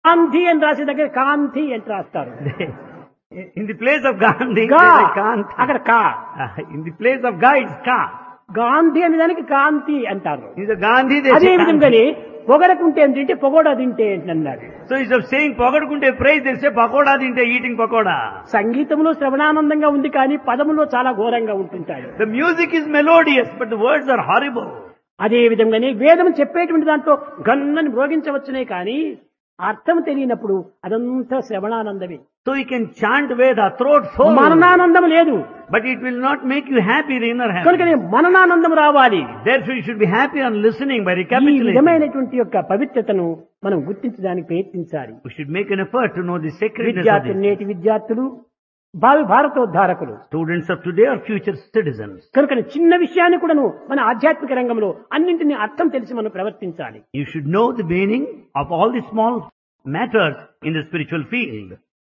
కాంతి అని రాసే దగ్గర కాంతి అని రాస్తారు In the place of Gandhi, గా there is Kant. అక్కడ కా In the place of Ga, it's Ka. Gandhi అనే దానికి కాంతి అంటారు In the Gandhi, they అదే say Kanti. విధంగానే పొగడకుంటే ఏం తింటే పొగోడా తింటే ఏంటి అన్నారు So instead of saying Pagadukunte praise, they say Pakoda dinte eating Pakoda. సంగీతంలో శ్రవణానందంగా ఉంది కానీ పదములో చాలా ఘోరంగా ఉంటుంటాడు The music is melodious, but the words are horrible. అదే విధంగానే వేదం చెప్పేటువంటి దాంట్లో గన్నని మ్రోగించవచ్చునే కానీ అర్థం తెలియనప్పుడు అదంతా శ్రవణానందమే So you can chant Veda, throat full, మననానందం లేదు but it will not make you happy, the inner happy. కనుకనే మననానందం రావాలి Therefore you should be happy on listening by ఈ recapitulating. విధమైనటువంటి యొక్క పవిత్రతను మనం గుర్తించడానికి ప్రయత్నించాలి We should make an effort to know the sacredness of విద్యార్థులు this. నేటి విద్యార్థులు భావి భారతోద్ధారకులు Students of today are future citizens. కనుక చిన్న విషయాన్ని కూడాను మన ఆధ్యాత్మిక రంగంలో అన్నింటినీ అర్థం తెలిసి మనం ప్రవర్తించాలి You should know the meaning of all the small matters in the spiritual field.